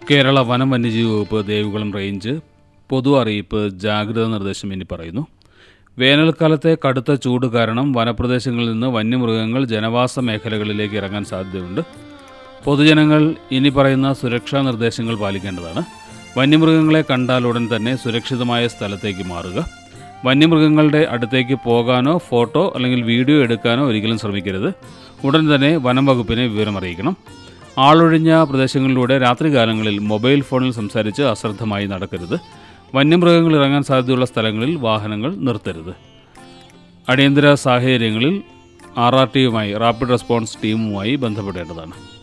കേരള വനം വന്യജീവി വകുപ്പ് ദേവികുളം റേഞ്ച് പൊതു അറിയിപ്പ് ജാഗ്രതാ നിർദ്ദേശം ഇനി പറയുന്നു വേനൽക്കാലത്തെ കടുത്ത ചൂട് കാരണം വനപ്രദേശങ്ങളിൽ നിന്ന് വന്യമൃഗങ്ങൾ ജനവാസ മേഖലകളിലേക്ക് ഇറങ്ങാൻ സാധ്യതയുണ്ട് പൊതുജനങ്ങൾ ഇനി പറയുന്ന സുരക്ഷാ നിർദ്ദേശങ്ങൾ പാലിക്കേണ്ടതാണ് വന്യമൃഗങ്ങളെ കണ്ടാൽ ഉടൻ തന്നെ സുരക്ഷിതമായ സ്ഥലത്തേക്ക് മാറുക വന്യമൃഗങ്ങളുടെ അടുത്തേക്ക് പോകാനോ ഫോട്ടോ അല്ലെങ്കിൽ വീഡിയോ എടുക്കാനോ ഒരിക്കലും ശ്രമിക്കരുത് ഉടൻ തന്നെ വനം വകുപ്പിനെ വിവരം അറിയിക്കണം ആളൊഴിഞ്ഞ പ്രദേശങ്ങളിലൂടെ രാത്രികാലങ്ങളിൽ മൊബൈൽ ഫോണിൽ സംസാരിച്ച് അശ്രദ്ധമായി നടക്കരുത് വന്യമൃഗങ്ങൾ ഇറങ്ങാൻ സാധ്യതയുള്ള സ്ഥലങ്ങളിൽ വാഹനങ്ങൾ നിർത്തരുത് അടിയന്തര സാഹചര്യങ്ങളിൽ ആർ ആർ ടിയുമായി റാപ്പിഡ് റെസ്പോൺസ് ടീമുമായി ബന്ധപ്പെടേണ്ടതാണ്